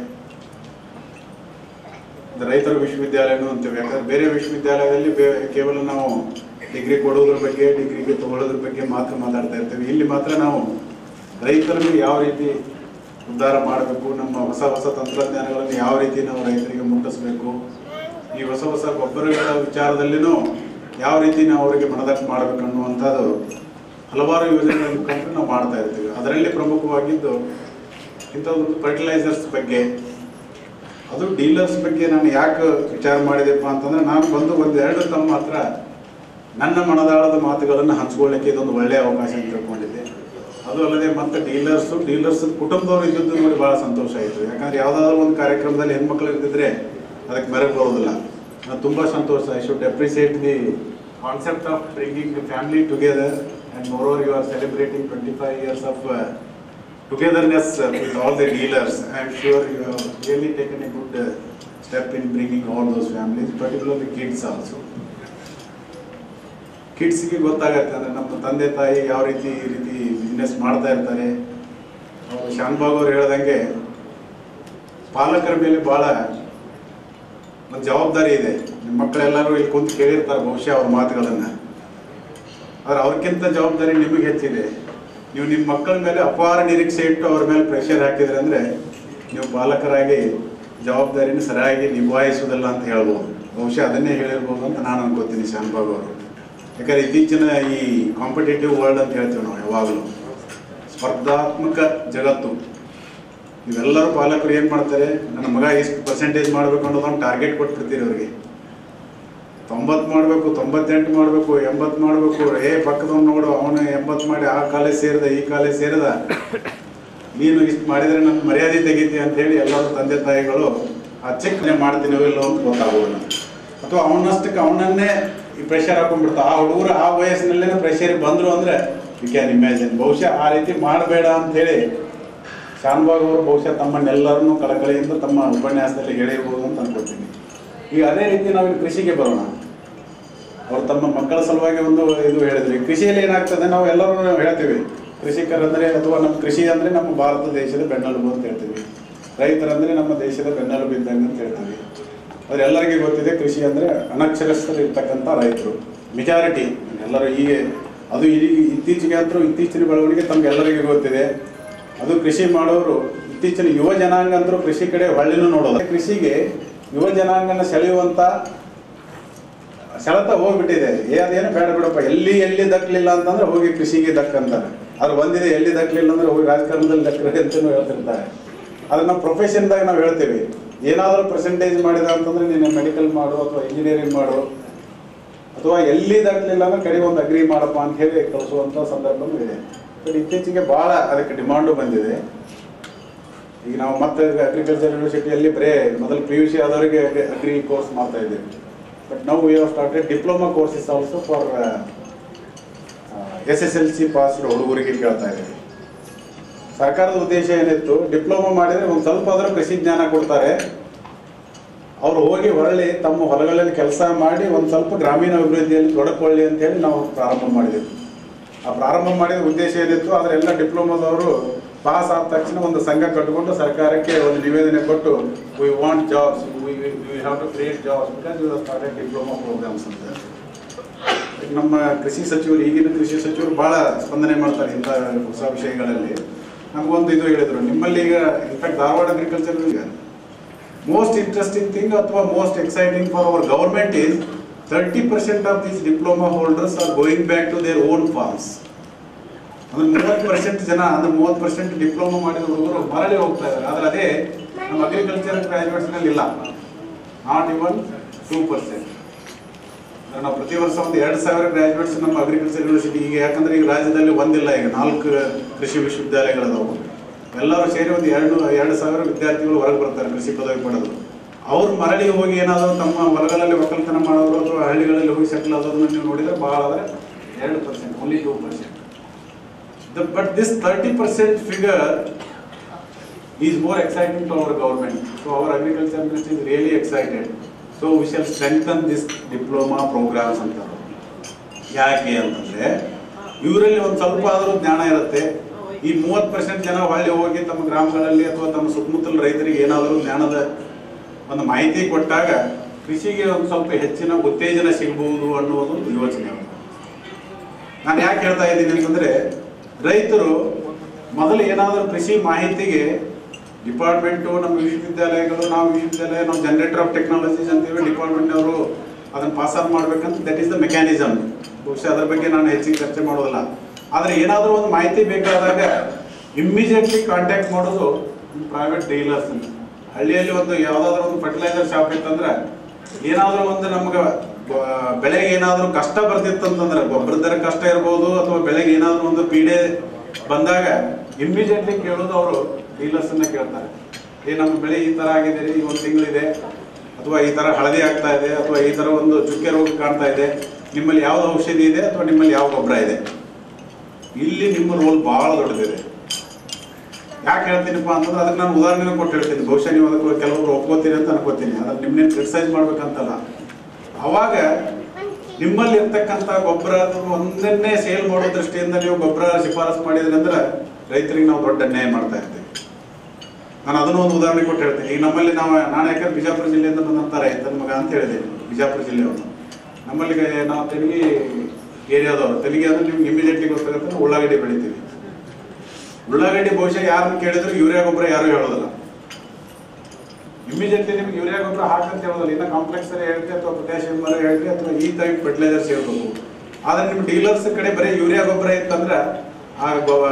D: ಅದು ರೈತರ ವಿಶ್ವವಿದ್ಯಾಲಯನೂ ಅಂತೀವಿ ಯಾಕಂದ್ರೆ ಬೇರೆ ವಿಶ್ವವಿದ್ಯಾಲಯದಲ್ಲಿ ಬೇ- ಕೇವಲ ನಾವು ಡಿಗ್ರಿ ಕೊಡೋದ್ರ ಬಗ್ಗೆ ಡಿಗ್ರಿಗೆ ತಗೊಳ್ಳೋದ್ರ ಬಗ್ಗೆ ಮಾತ್ರ ಮಾತಾಡ್ತಾ ಇರ್ತೀವಿ ಇಲ್ಲಿ ಮಾತ್ರ ನಾವು ರೈತರನ್ನು ಯಾವ ರೀತಿ ಉದ್ಧಾರ ಮಾಡಬೇಕು ನಮ್ಮ ಹೊಸ ಹೊಸ ತಂತ್ರಜ್ಞಾನಗಳನ್ನು ಯಾವ ರೀತಿ ನಾವು ರೈತರಿಗೆ ಮುಟ್ಟಿಸ್ಬೇಕು ಈ ಹೊಸ ಹೊಸ ಗೊಬ್ಬರಗಳ ವಿಚಾರದಲ್ಲಿನೂ ಯಾವ ರೀತಿ ನಾವು ಅವರಿಗೆ ಮನದಟ್ಟು ಮಾಡಬೇಕು ಅನ್ನುವಂಥದ್ದು ಹಲವಾರು ಯೋಜನೆಗಳ ಮುಖಾಂತರ ನಾವು ಮಾಡ್ತಾ ಇರ್ತೀವಿ ಅದರಲ್ಲಿ ಪ್ರಮುಖವಾಗಿದ್ದು ಇಂಥದ್ದೊಂದು ಫರ್ಟಿಲೈಸರ್ಸ್ ಬಗ್ಗೆ ಅದು ಡೀಲರ್ಸ್ ಬಗ್ಗೆ ನಾನು ಯಾಕೆ ವಿಚಾರ ಮಾಡಿದೆಪ್ಪ ಅಂತಂದ್ರೆ ನಾನು ಬಂದು ಒಂದೆರಡು ತಮ್ಮ ಹತ್ರ ನನ್ನ ಮನದಾಳದ ಮಾತುಗಳನ್ನು ಹಂಚ್ಕೊಳ್ಳಿಕ್ಕೆ ಇದೊಂದು ಒಳ್ಳೆಯ ಅವಕಾಶ ಅಂತ ತಿಳ್ಕೊಂಡಿದ್ದೆ ಅದು ಅಲ್ಲದೆ ಮತ್ತೆ ಡೀಲರ್ಸು ಡೀಲರ್ಸ್ ಕುಟುಂಬದವ್ರು ಇದ್ದದ್ದು ನೋಡಿ ಭಾಳ ಸಂತೋಷ ಆಯಿತು ಯಾಕಂದ್ರೆ ಯಾವುದಾದ್ರೂ ಒಂದು ಕಾರ್ಯಕ್ರಮದಲ್ಲಿ ಹೆಣ್ಮಕ್ಳು ಇರ್ತಿದ್ರೆ ಅದಕ್ಕೆ ಮೆರಗು ಬರೋದಿಲ್ಲ ನಾನು ತುಂಬ ಸಂತೋಷ I should appreciate the concept of bringing the family together and moreover you are celebrating twenty five years of togetherness uh, with all the dealers. I am sure you have really taken a good uh, step in bringing all those families, particularly kids also. ಕಿಡ್ಸ್ಗೆ ಗೊತ್ತಾಗತ್ತೆ ಅಂದರೆ ನಮ್ಮ ತಂದೆ ತಾಯಿ ಯಾವ ರೀತಿ ಈ ರೀತಿ ಬಿಸ್ನೆಸ್ ಮಾಡ್ತಾ ಇರ್ತಾರೆ ಅವರು ಶಾನ್ಭಾಗ್ ಅವ್ರು ಹೇಳ್ದಂಗೆ ಪಾಲಕರ ಮೇಲೆ ಭಾಳ ಒಂದು ಜವಾಬ್ದಾರಿ ಇದೆ ನಿಮ್ಮ ಮಕ್ಕಳೆಲ್ಲರೂ ಇಲ್ಲಿ ಕುಂತು ಕೇಳಿರ್ತಾರೆ ಬಹುಶಃ ಅವ್ರ ಮಾತುಗಳನ್ನು ಆದ್ರೆ ಅವ್ರಿಗಿಂತ ಜವಾಬ್ದಾರಿ ನಿಮಗೆ ಹೆಚ್ಚಿದೆ ನೀವು ನಿಮ್ಮ ಮಕ್ಕಳ ಮೇಲೆ ಅಪಾರ ನಿರೀಕ್ಷೆ ಇಟ್ಟು ಅವ್ರ ಮೇಲೆ ಪ್ರೆಷರ್ ಹಾಕಿದ್ರೆ ಅಂದರೆ ನೀವು ಪಾಲಕರಾಗಿ ಜವಾಬ್ದಾರಿನ ಸರಿಯಾಗಿ ನಿಭಾಯಿಸುವುದಿಲ್ಲ ಅಂತ ಹೇಳ್ಬೋದು ಬಹುಶಃ ಅದನ್ನೇ ಹೇಳಿರ್ಬೋದು ಅಂತ ನಾನು ಅನ್ಕೋತೀನಿ ಶಾನ್ಭಾಗ್ ಅವರು ಯಾಕಂದ್ರೆ ಇತ್ತೀಚಿನ ಈ ಕಾಂಪಿಟೇಟಿವ್ ವರ್ಲ್ಡ್ ಅಂತ ಹೇಳ್ತೀವಿ ನಾವು ಯಾವಾಗಲೂ ಸ್ಪರ್ಧಾತ್ಮಕ ಜಗತ್ತು ನೀವೆಲ್ಲರೂ ಪಾಲಕರು ಏನು ಮಾಡ್ತಾರೆ ನನ್ನ ಮಗ ಎಷ್ಟು ಪರ್ಸೆಂಟೇಜ್ ಮಾಡಬೇಕು ಅನ್ನೋದೊಂದು ಟಾರ್ಗೆಟ್ ಕೊಟ್ಬಿಡ್ತೀರಿ ಅವ್ರಿಗೆ ತೊಂಬತ್ತು ಮಾಡಬೇಕು ತೊಂಬತ್ತೆಂಟು ಮಾಡಬೇಕು ಎಂಬತ್ತು ಮಾಡಬೇಕು ಏ ಪಕ್ಕದವ್ನು ನೋಡು ಅವನು ಎಂಬತ್ತು ಮಾಡಿ ಆ ಕಾಲೇಜ್ ಸೇರಿದ ಈ ಕಾಲೇಜ್ ಸೇರಿದ ನೀನು ಇಷ್ಟು ಮಾಡಿದರೆ ನನ್ನ ಮರ್ಯಾದೆ ತೆಗಿತಿ ಅಂತ ಹೇಳಿ ಎಲ್ಲರೂ ತಂದೆ ತಾಯಿಗಳು ಆ ಚಿಕ್ಕನೆ ಮಾಡ್ತೀನೋ ಇಲ್ಲೋ ಅಂತ ಗೊತ್ತಾಗೋದಿಲ್ಲ ಅಥವಾ ಅವನಷ್ಟಕ್ಕೆ ಅವನನ್ನೇ ಈ ಪ್ರೆಷರ್ ಹಾಕೊಂಡ್ಬಿಡ್ತಾ ಆ ಹುಡುಗರು ಆ ವಯಸ್ಸಿನಲ್ಲೇ ಪ್ರೆಷರ್ ಬಂದರು ಅಂದರೆ ಯು ಕ್ಯಾನ್ ಇಮ್ಯಾಜಿನ್ ಬಹುಶಃ ಆ ರೀತಿ ಮಾಡಬೇಡ ಅಂತ ಹೇಳಿ ಶಾನ್ಭಾಗ್ ಅವರು ಬಹುಶಃ ತಮ್ಮನ್ನೆಲ್ಲರನ್ನೂ ಕಳಕಳಿಯಿಂದ ತಮ್ಮ ಉಪನ್ಯಾಸದಲ್ಲಿ ಹೇಳಿರ್ಬೋದು ಅಂತ ಅನ್ಕೊಳ್ತೀನಿ ಈಗ ಅದೇ ರೀತಿ ನಾವು ಇಲ್ಲಿ ಕೃಷಿಗೆ ಬರೋಣ ಅವ್ರು ತಮ್ಮ ಮಕ್ಕಳ ಸಲುವಾಗಿ ಒಂದು ಇದು ಹೇಳಿದ್ರಿ ಕೃಷಿಯಲ್ಲಿ ಏನಾಗ್ತದೆ ನಾವು ಎಲ್ಲರೂ ಹೇಳ್ತೀವಿ ಕೃಷಿಕರಂದ್ರೆ ಅಥವಾ ನಮ್ಮ ಕೃಷಿ ಅಂದ್ರೆ ನಮ್ಮ ಭಾರತ ದೇಶದ ಬೆನ್ನೆಲುಬು ಅಂತ ಹೇಳ್ತೀವಿ ರೈತರಂದ್ರೆ ನಮ್ಮ ದೇಶದ ಬೆನ್ನೆಲುಬು ಇದ್ದಂಗೆ ಅಂತ ಹೇಳ್ತೀವಿ ಆದ್ರೆ ಎಲ್ಲರಿಗೂ ಗೊತ್ತಿದೆ ಕೃಷಿ ಅಂದ್ರೆ ಅನಕ್ಷರಸ್ಥರು ಇರ್ತಕ್ಕಂಥ ರೈತರು ಮೆಜಾರಿಟಿ ಎಲ್ಲರೂ ಈಗ ಅದು ಈ ಇತ್ತೀಚೆಗೆ ಅಂತೂ ಇತ್ತೀಚಿನ ಬೆಳವಣಿಗೆ ತಮ್ಗೆಲ್ಲರಿಗೂ ಗೊತ್ತಿದೆ ಅದು ಕೃಷಿ ಮಾಡೋರು ಇತ್ತೀಚಿನ ಯುವ ಜನಾಂಗ ಅಂತೂ ಕೃಷಿ ಕಡೆ ಹೊಳ್ಳಿನೂ ನೋಡೋದು ಕೃಷಿಗೆ ಯುವ ಜನಾಂಗನ ಸೆಳೆಯುವಂತ ಸೆಳೆತ ಹೋಗ್ಬಿಟ್ಟಿದೆ ಏ ಅದೇನು ಬೇಡ ಬಿಡಪ್ಪ ಎಲ್ಲಿ ಎಲ್ಲಿ ದಕ್ಕಲಿಲ್ಲ ಅಂತಂದ್ರೆ ಹೋಗಿ ಕೃಷಿಗೆ ದಕ್ಕಂತಾರೆ ಆದ್ರೆ ಒಂದಿದೆ ಎಲ್ಲಿ ದಕ್ಕಲಿಲ್ಲ ಅಂದ್ರೆ ಹೋಗಿ ರಾಜಕಾರಣದಲ್ಲಿ ದಕ್ಕರೆ ಅಂತಲೂ ಹೇಳ್ತಿರ್ತಾರೆ ಆದ್ರೆ ನಮ್ಮ ಪ್ರೊಫೆಷನ್ದಾಗ ನಾವು ಹೇಳ್ತೀವಿ ಏನಾದರೂ ಪರ್ಸೆಂಟೇಜ್ ಮಾಡಿದ ಅಂತಂದ್ರೆ ನೀನು ಮೆಡಿಕಲ್ ಮಾಡು ಅಥವಾ ಇಂಜಿನಿಯರಿಂಗ್ ಮಾಡು ಅಥವಾ ಎಲ್ಲಿ ದಕ್ಕಲಿಲ್ಲ ಅಂದ್ರೆ ಕಡೆ ಒಂದು ಅಗ್ರಿ ಮಾಡಪ್ಪ ಅಂತ ಹೇಳಿ ಕಳಿಸುವಂಥ ಸಂದರ್ಭನೂ ಇದೆ ಬಟ್ ಇತ್ತೀಚೆಗೆ ಭಾಳ ಅದಕ್ಕೆ ಡಿಮಾಂಡು ಬಂದಿದೆ ಈಗ ನಾವು ಮತ್ತೆ ಅಗ್ರಿಕಲ್ಚರ್ ಯೂನಿವರ್ಸಿಟಿಯಲ್ಲಿ ಬರೇ ಮೊದಲು ಪಿ ಯು ಸಿ ಆದವರಿಗೆ ಅಗ್ರಿ ಕೋರ್ಸ್ ಮಾಡ್ತಾ ಇದ್ದೀವಿ ಬಟ್ ನಾವು we have started diploma courses also for S S L C pass ಹುಡುಗರಿಗೆ ಕೇಳ್ತಾ ಇದ್ದೀವಿ ಸರ್ಕಾರದ ಉದ್ದೇಶ ಏನಿತ್ತು ಡಿಪ್ಲೊಮಾ ಮಾಡಿದ್ರೆ ಒಂದು ಸ್ವಲ್ಪ ಆದರೂ ಕೃಷಿ ಜ್ಞಾನ ಕೊಡ್ತಾರೆ ಅವ್ರು ಹೋಗಿ ಹೊರಳಿ ತಮ್ಮ ಹೊಲಗಳಲ್ಲಿ ಕೆಲಸ ಮಾಡಿ ಒಂದು ಸ್ವಲ್ಪ ಗ್ರಾಮೀಣ ಅಭಿವೃದ್ಧಿಯಲ್ಲಿ ತೊಡಕೊಳ್ಳಿ ಅಂತ ಹೇಳಿ ನಾವು ಪ್ರಾರಂಭ ಮಾಡಿದೆವು ಆ ಪ್ರಾರಂಭ ಮಾಡಿದ ಉದ್ದೇಶ ಏನಿತ್ತು ಅದರೆಲ್ಲ ಡಿಪ್ಲೊಮಾದವರು ಪಾಸ್ ಆದ ತಕ್ಷಣ ಒಂದು ಸಂಘ ಕಟ್ಟಿಕೊಂಡು ಸರ್ಕಾರಕ್ಕೆ ಒಂದು ನಿವೇದನೆ ಕೊಟ್ಟು we want jobs we have to create jobs because you started diploma programs ಅಂತ ಈಗ ನಮ್ಮ ಕೃಷಿ ಸಚಿವರು ಈಗಿನ ಕೃಷಿ ಸಚಿವರು ಭಾಳ ಸ್ಪಂದನೆ ಮಾಡ್ತಾರೆ ಇಂಥ ಹೊಸ ವಿಷಯಗಳಲ್ಲಿ ನಮಗೊಂದು ಇದು ಹೇಳಿದರು ನಿಮ್ಮಲ್ಲಿ ಈಗ ಇನ್ಫ್ಯಾಕ್ಟ್ ಧಾರವಾಡ ಅಗ್ರಿಕಲ್ಚರ್ ಈಗ ಮೋಸ್ಟ್ ಇಂಟ್ರೆಸ್ಟಿಂಗ್ ಥಿಂಗ್ ಅಥವಾ most exciting for our government is thirty percent of these diploma holders are going back to their own farms ಅಂದ್ರೆ ಮೂವತ್ತು ಪರ್ಸೆಂಟ್ ಜನ ಅಂದ್ರೆ ಮೂವತ್ತು ಪರ್ಸೆಂಟ್ ಡಿಪ್ಲೊಮಾ ಮಾಡಿದ ಹುಡುಗರು ಮರಳಿ ಹೋಗ್ತಾ ಇದ್ದಾರೆ ಆದ್ರೆ ಅದೇ ನಮ್ಮ ಅಗ್ರಿಕಲ್ಚರ್ ಗ್ರಾಜುಯೇಟ್ಸ್ನಲ್ಲಿ ಇಲ್ಲ ನಾಟ್ ಇವನ್ ಟೂ ಪರ್ಸೆಂಟ್ ನಾವು ಪ್ರತಿ ವರ್ಷ ಒಂದು ಎರಡು ಸಾವಿರ ಗ್ರಾಜುಯೇಟ್ಸ್ ನಮ್ಮ ಅಗ್ರಿಕಲ್ಚರ್ ಯೂನಿವರ್ಸಿಟಿ ಈಗ ಯಾಕಂದ್ರೆ ಈಗ ರಾಜ್ಯದಲ್ಲಿ ಒಂದಿಲ್ಲ ಈಗ ನಾಲ್ಕು ಕೃಷಿ ವಿಶ್ವವಿದ್ಯಾಲಯಗಳದಾವು ಎಲ್ಲರೂ ಸೇರಿ ಒಂದು ಎರಡು ಎರಡು ಸಾವಿರ ವಿದ್ಯಾರ್ಥಿಗಳು ಹೊರಗೆ ಬರ್ತಾರೆ ಕೃಷಿ ಪದವಿ ಪಡೆದು ಅವ್ರು ಮರಳಿ ಹೋಗಿ ಏನಾದರೂ ತಮ್ಮ ಹೊಲಗಳಲ್ಲಿ ಒಕ್ಕಲ್ತನ ಮಾಡೋರು ಅಥವಾ ಹಳ್ಳಿಗಳಲ್ಲಿ ಹೋಗಿ ಸೆಟ್ಲ್ ಆದವ್ರನ್ನ ನೀವು ನೋಡಿದ್ರೆ ಭಾಳ ಆದರೆ ಎರಡು percent only two percent but this thirty percent figure is more exciting to our government. So our agriculture ministry is really excited. So we shall strengthen this diploma programs ಅಂತ ಯಾಕೆ ಅಂತಂದ್ರೆ ಇವರಲ್ಲಿ ಒಂದು ಸ್ವಲ್ಪ ಆದರೂ ಜ್ಞಾನ ಇರುತ್ತೆ ಈ ಮೂವತ್ತು ಪರ್ಸೆಂಟ್ ಜನ ಹೊಳ್ಳಿ ಹೋಗಿ ತಮ್ಮ ಗ್ರಾಮಗಳಲ್ಲಿ ಅಥವಾ ತಮ್ಮ ಸುತ್ತಮುತ್ತಲ ರೈತರಿಗೆ ಏನಾದರೂ ಜ್ಞಾನದ ಒಂದು ಮಾಹಿತಿ ಕೊಟ್ಟಾಗ ಕೃಷಿಗೆ ಒಂದು ಸ್ವಲ್ಪ ಹೆಚ್ಚಿನ ಉತ್ತೇಜನ ಸಿಗಬಹುದು ಅನ್ನೋದು ಒಂದು ಯೋಚನೆ ಅವ್ರದ್ದು. ನಾನು ಯಾಕೆ ಹೇಳ್ತಾ ಇದ್ದೀನಿ ಅಂತಂದ್ರೆ ರೈತರು ಮೊದಲು ಏನಾದರೂ ಕೃಷಿ ಮಾಹಿತಿಗೆ ಡಿಪಾರ್ಟ್ಮೆಂಟು ನಮ್ಮ ವಿಶ್ವವಿದ್ಯಾಲಯಗಳು ನಾವು ವಿಶ್ವವಿದ್ಯಾಲಯ ನಾವು ಜನರೇಟರ್ ಆಫ್ ಟೆಕ್ನಾಲಜೀಸ್ ಅಂತೀವಿ ಡಿಪಾರ್ಟ್ಮೆಂಟ್ನವರು ಅದನ್ನು ಪಾಸ್ ಆನ್ ಮಾಡ್ಬೇಕಂತ ದಟ್ ಈಸ್ ದ ಮೆಕ್ಯಾನಿಸಮ್ ಬಹುಶಃ ಅದ್ರ ಬಗ್ಗೆ ನಾನು ಹೆಚ್ಚಿಗೆ ಚರ್ಚೆ ಮಾಡೋದಿಲ್ಲ ಆದರೆ ಏನಾದರೂ ಒಂದು ಮಾಹಿತಿ ಬೇಕಾದಾಗ ಇಮ್ಮಿಡಿಯೇಟ್ಲಿ ಕಾಂಟ್ಯಾಕ್ಟ್ ಮಾಡೋದು ಪ್ರೈವೇಟ್ ಡೀಲರ್ಸ್ ಹಳ್ಳಿಯಲ್ಲಿ ಒಂದು ಯಾವುದಾದ್ರೂ ಒಂದು ಫರ್ಟಿಲೈಸರ್ ಶಾಪ್ ಇತ್ತಂದ್ರೆ ಏನಾದರೂ ಒಂದು ನಮ್ಗೆ ಬ- ಬೆಳೆಗೆ ಏನಾದರೂ ಕಷ್ಟ ಬರ್ತಿತ್ತಂತಂದ್ರೆ ಗೊಬ್ಬರದ ದರ ಕಷ್ಟ ಇರ್ಬೋದು ಅಥವಾ ಬೆಳೆಗೆ ಏನಾದರೂ ಒಂದು ಪೀಡೆ ಬಂದಾಗ ಇಮ್ಮಿಡಿಯೇಟ್ಲಿ ಕೇಳೋದು ಅವರು ಡೀಲರ್ಸ್ ಅನ್ನ ಕೇಳ್ತಾರೆ ಏ ನಮ್ಮ ಬೆಳೆ ಈ ತರ ಆಗಿದೆ ರೀ, ಈ ಒಂದು ತಿಂಗಳಿದೆ ಅಥವಾ ಈ ತರ ಹಳದಿ ಆಗ್ತಾ ಇದೆ ಅಥವಾ ಈ ತರ ಒಂದು ಚುಕ್ಕೆ ರೋಗ ಕಾಣ್ತಾ ಇದೆ ನಿಮ್ಮಲ್ಲಿ ಯಾವ ಔಷಧಿ ಇದೆ ಅಥವಾ ನಿಮ್ಮಲ್ಲಿ ಯಾವ ಗೊಬ್ಬರ ಇದೆ ಇಲ್ಲಿ ನಿಮ್ಮ ರೋಲ್ ಬಹಳ ದೊಡ್ಡದಿದೆ ಯಾಕೆ ಹೇಳ್ತೀನಪ್ಪ ಅಂತಂದ್ರೆ ಅದಕ್ಕೆ ನಾನು ಉದಾಹರಣೆ ಕೊಟ್ಟು ಹೇಳ್ತೀನಿ ಬಹುಶಃ ನೀವು ಅದಕ್ಕೆ ಕೆಲವರು ಒಪ್ಕೋತೀರಿ ಅಂತ ಅನ್ಕೋತೀನಿ ಅದನ್ನ ನಿಮ್ಮನ್ನೇನು ಕ್ರಿಟಿಸೈಸ್ ಮಾಡ್ಬೇಕಂತಲ್ಲ ಅವಾಗ ನಿಮ್ಮಲ್ಲಿ ಇರ್ತಕ್ಕಂಥ ಗೊಬ್ಬರ ಅಥವಾ ಒಂದನ್ನೇ ಸೇಲ್ ಮಾಡೋ ದೃಷ್ಟಿಯಿಂದ ನೀವು ಗೊಬ್ಬರ ಶಿಫಾರಸು ಮಾಡಿದ್ರಿ ಅಂದ್ರೆ ರೈತರಿಗೆ ನಾವು ದೊಡ್ಡ ಅನ್ಯಾಯ ಮಾಡ್ತಾ ಇರ್ತೀವಿ ನಾನು ಅದನ್ನು ಒಂದು ಉದಾಹರಣೆ ಕೊಟ್ಟು ಹೇಳ್ತೀನಿ ಈಗ ನಮ್ಮಲ್ಲಿ ನಾವು ನಾನು ಯಾಕಂದ್ರೆ ಬಿಜಾಪುರ ಜಿಲ್ಲೆಯಿಂದ ಬಂದಂತ ರೈತನ ಮಗ ಅಂತ ಹೇಳಿದೆ ಬಿಜಾಪುರ ಜಿಲ್ಲೆಯವನು ನಮ್ಮಲ್ಲಿ ನಾವು ತೆಲಗಿ ಏರಿಯಾದವರು ತೆಲಗಿ ಅಂದ್ರೆ ನಿಮ್ಗೆ ಇಮಿಡಿಯೇಟ್ಲಿ ಗೊತ್ತಾಗುತ್ತೆ ನಾವು ಉಳ್ಳಾಗಡ್ಡಿ ಬೆಳಿತೀವಿ ಉಳ್ಳಾಗಡ್ಡಿ ಬಹುಶಃ ಯಾರನ್ನ ಕೇಳಿದ್ರು ಯೂರಿಯಾ ಗೊಬ್ಬರ ಯಾರು ಹೇಳೋದಿಲ್ಲ ಇಮಿಡಿಯೇಟ್ಲಿ ನಿಮ್ಗೆ ಯೂರಿಯಾ ಗೊಬ್ಬರ ಹಾಕಂತ ಹೇಳೋದಿಲ್ಲ ಇನ್ನ ಕಾಂಪ್ಲೆಕ್ಸ್ ಹೇಳ್ರಿ ಅಥವಾ ಪೊಟ್ಯಾಷಿಯಂ ಮರ ಹೇಳ್ರಿ ಅಥವಾ ಈ ಟೈಪ್ ಫರ್ಟಿಲೈಸರ್ಸ್ ಹೇಳ್ಬೇಕು ಆದ್ರೆ ನಿಮ್ ಡೀಲರ್ಸ್ ಕಡೆ ಬರೀ ಯೂರಿಯಾ ಗೊಬ್ಬರ ಇತ್ತಂದ್ರೆ ಆ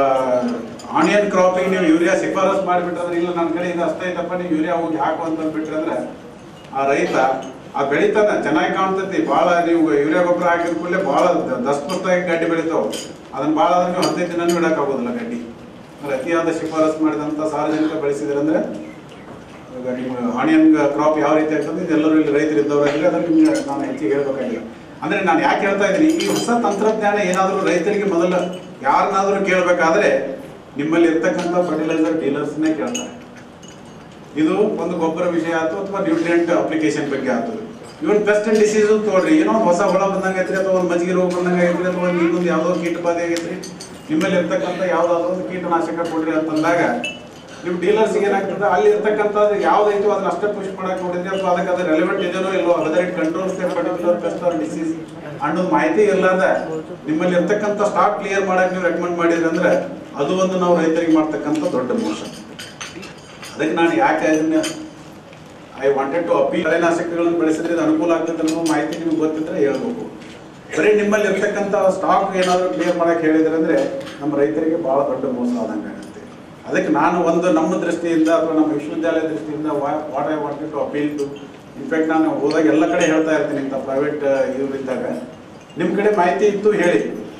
D: ಆನಿಯನ್ ಕ್ರಾಪಿಗೆ ನೀವು ಯೂರಿಯಾ ಶಿಫಾರಸ್ ಮಾಡಿಬಿಟ್ರೆ ಇಲ್ಲ ನನ್ನ ಕಡೆ ಇದು ಅಷ್ಟೇ ಐತಪ್ಪ ನೀವು ಯೂರಿಯಾ ಹೋಗಿ ಹಾಕು ಅಂತ ಬಿಟ್ರೆ ಅಂದ್ರೆ ಆ ರೈತ ಆ ಬೆಳಿತಾನ ಚೆನ್ನಾಗಿ ಕಾಣ್ತೈತಿ ಭಾಳ ನೀವು ಯೂರಿಯಾ ಗೊಬ್ಬರ ಹಾಕಿದ ಕೂಡಲೇ ಭಾಳ ದಸ್ಪತ್ತಾಗಿ ಗಡ್ಡಿ ಬೆಳಿತಾವ ಅದನ್ನ ಭಾಳ ಆದ್ರೆ ನೀವು ಹದಿನೈದು ದಿನ ಇಡಕ್ ಆಗೋದಿಲ್ಲ ಗಡ್ಡಿ ಅಂದ್ರೆ ಅತಿಯಾದ ಶಿಫಾರಸ್ ಮಾಡಿದಂತ ಸಾರ್ವಜನಿಕ ಬೆಳೆಸಿದ್ರಂದ್ರೆ ಇವಾಗ ನಿಮ್ಮ ಆನಿಯನ್ ಕ್ರಾಪ್ ಯಾವ ರೀತಿ ಆಗ್ತದೆ ಇದೆಲ್ಲರೂ ಇಲ್ಲಿ ರೈತರು ಇದ್ದವರಾಗಿಲ್ಲ ಅದನ್ನ ನಿಮ್ಗೆ ನಾನು ಹೆಚ್ಚಿಗೆ ಹೇಳ್ಬೇಕಾಗಿಲ್ಲ ಅಂದ್ರೆ ನಾನು ಯಾಕೆ ಹೇಳ್ತಾ ಇದ್ದೀನಿ ಈ ಹೊಸ ತಂತ್ರಜ್ಞಾನ ಏನಾದರೂ ರೈತರಿಗೆ ಮೊದಲು ಯಾರನ್ನಾದ್ರೂ ಕೇಳಬೇಕಾದ್ರೆ ನಿಮ್ಮಲ್ಲಿ ಇರ್ತಕ್ಕಂಥ ಫರ್ಟಿಲೈಸರ್ ಡೀಲರ್ಸ್ನೇ ಕೇಳ್ತಾರೆ ಇದು ಒಂದು ಗೊಬ್ಬರ ವಿಷಯ ಆಯ್ತು ಅಥವಾ ನ್ಯೂಟ್ರಿಯೆಂಟ್ ಅಪ್ಲಿಕೇಶನ್ ಬಗ್ಗೆ ಆಯ್ತು ಇವನ್ ಪೆಸ್ಟ್ ಅಂಡ್ ಡಿಸೀಸ್ ತೋಡ್ರಿ ಏನೋ ಒಂದು ಹೊಸ ಹುಳ ಬಂದಂಗೆ ಐತ್ರಿ ಅಥವಾ ಒಂದು ಮಜ್ಜಿಗೆ ರೋಗ ಬಂದಂಗೆ ಐತ್ರಿ ಅಥವಾ ಒಂದು ಇನ್ನೊಂದು ಯಾವುದೋ ಕೀಟ ಬಾಧೆ ಆಗೈತ್ರಿ ನಿಮ್ಮಲ್ಲಿ ಇರ್ತಕ್ಕಂಥ ಯಾವ್ದಾದ್ರು ಒಂದು ಕೀಟನಾಶಕ ಕೊಡ್ರಿ ಅಂತಂದಾಗ ನೀವು ಡೀಲರ್ಸ್ಗೆ ಏನಾಗ್ತದೆ ಅಲ್ಲಿ ಇರ್ತಕ್ಕಂಥದ್ದು ಯಾವ್ದೈತೋ ಅದನ್ನ ಅಷ್ಟೇ ಪುಷ್ ಮಾಡಕ್ ನೋಡಿದ್ರೆ ಅಥವಾ ಅದಕ್ಕೆ ಅದು ರೆಲೆವೆಂಟ್ ಇದೆಯೋ ಇಲ್ಲೋ ಅದರ it controls particular pest or disease ಅನ್ನೋದು ಮಾಹಿತಿ ಇರ್ಲಾರ್ದ ನಿಮ್ಮಲ್ಲಿ ಇರ್ತಕ್ಕಂಥ ಸ್ಟಾಕ್ ಕ್ಲಿಯರ್ ಮಾಡಕ್ ನೀವು ರೆಕಮೆಂಡ್ ಮಾಡಿದ್ರಿ ಅಂದ್ರೆ ಅದು ಒಂದು ನಾವು ರೈತರಿಗೆ ಮಾಡ್ತಕ್ಕಂಥ ದೊಡ್ಡ ಮೋಸ ಅದಕ್ಕೆ ನಾನು ಯಾಕೆ ಅದನ್ನ ಐ ವಾಂಟೆಡ್ ಟು ಅಪೀಲ್ ಕಳೆನಾಶಕಗಳನ್ನು ಬೆಳೆಸಿದ್ರೆ ಇದು ಅನುಕೂಲ ಆಗ್ತದೆ ಅನ್ನೋ ಮಾಹಿತಿ ನಿಮ್ಗೆ ಗೊತ್ತಿದ್ರೆ ಹೇಳ್ಬೇಕು ಬರೀ ನಿಮ್ಮಲ್ಲಿ ಇರ್ತಕ್ಕಂಥ ಸ್ಟಾಕ್ ಏನಾದರೂ ಕ್ಲಿಯರ್ ಮಾಡಕ್ಕೆ ಹೇಳಿದ್ರೆ ಅಂದ್ರೆ ನಮ್ಮ ರೈತರಿಗೆ ಬಹಳ ದೊಡ್ಡ ಮೋಸ ಆದಂಗೆ ಆಗುತ್ತೆ ಅದಕ್ಕೆ ನಾನು ಒಂದು ನಮ್ಮ ದೃಷ್ಟಿಯಿಂದ ಅಥವಾ ನಮ್ಮ ವಿಶ್ವವಿದ್ಯಾಲಯ ದೃಷ್ಟಿಯಿಂದ what I wanted to appeal to in fact ನಾನು ಹೋದಾಗ ಎಲ್ಲ ಕಡೆ ಹೇಳ್ತಾ ಇರ್ತೀನಿ ಇಂಥ ಪ್ರೈವೇಟ್ ಇವ್ರು ಇದ್ದಾಗ ನಿಮ್ಮ ಕಡೆ ಮಾಹಿತಿ ಇತ್ತು ಹೇಳಿ